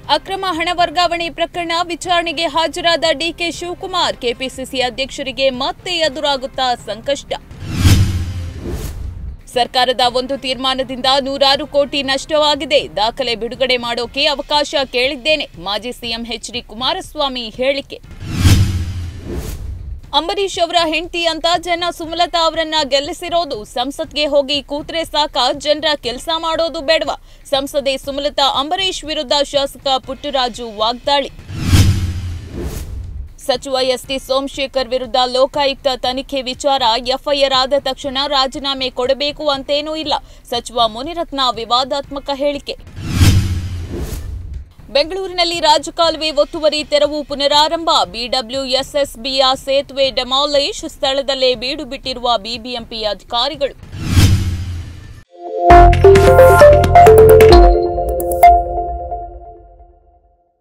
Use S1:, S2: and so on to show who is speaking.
S1: ಅಕ್ರಮ ಹಣ ವರ್ಗಾವಣೆ ಪ್ರಕರಣ ವಿಚಾರಣೆಗೆ ಹಾಜರಾದ ಡಿಕೆ ಶಿವಕುಮಾರ್ ಕೆಪಿಸಿಸಿ ಅಧ್ಯಕ್ಷರಿಗೆ ಮತ್ತೆ ಎದುರಾಗುತ್ತಾ ಸಂಕಷ್ಟ ಸರ್ಕಾರದ ಒಂದು ತೀರ್ಮಾನದಿಂದ ನೂರಾರು ಕೋಟಿ ನಷ್ಟವಾಗಿದೆ ದಾಖಲೆ ಬಿಡುಗಡೆ ಮಾಡೋಕೆ ಅವಕಾಶ ಕೇಳಿದ್ದೇನೆ ಮಾಜಿ ಸಿಎಂ ಎಚ್ ಡಿ ಕುಮಾರಸ್ವಾಮಿ ಹೇಳಿಕೆ ಅಂಬರೀಶ್ ಅವರ ಹೆಂಡತಿ ಅಂತ ಜನ ಸುಮಲತಾ ಅವರನ್ನ ಗೆಲ್ಲಿಸಿರೋದು ಸಂಸತ್ಗೆ ಹೋಗಿ ಕೂತ್ರೆ ಸಾಕ ಜನರ ಕೆಲಸ ಮಾಡೋದು ಬೇಡವಾ ಸಂಸದೆ ಸುಮಲತಾ ಅಂಬರೀಶ್ ವಿರುದ್ಧ ಶಾಸಕ ಪುಟ್ಟರಾಜು ವಾಗ್ದಾಳಿ ಸಚಿವ ಎಸ್ಟಿ ಸೋಮಶೇಖರ್ ವಿರುದ್ಧ ಲೋಕಾಯುಕ್ತ ತನಿಖೆ ವಿಚಾರ ಎಫ್ಐಆರ್ ಆದ ತಕ್ಷಣ ರಾಜೀನಾಮೆ ಕೊಡಬೇಕು ಅಂತೇನೂ ಇಲ್ಲ ಸಚಿವ ಮುನಿರತ್ನ ವಿವಾದಾತ್ಮಕ ಹೇಳಿಕೆ ಬೆಂಗಳೂರಿನಲ್ಲಿ ರಾಜಕಾಲುವೆ ಒತ್ತುವರಿ ತೆರವು ಪುನರಾರಂಭ ಬಿಡಬ್ಲ್ಯೂಎಸ್ಎಸ್ಬಿಯ ಸೇತುವೆ ಡೆಮಾಲಿಶ್ ಸ್ಥಳದಲ್ಲೇ ಬೀಡು ಬಿಟ್ಟಿರುವ ಬಿಬಿಎಂಪಿ ಅಧಿಕಾರಿಗಳು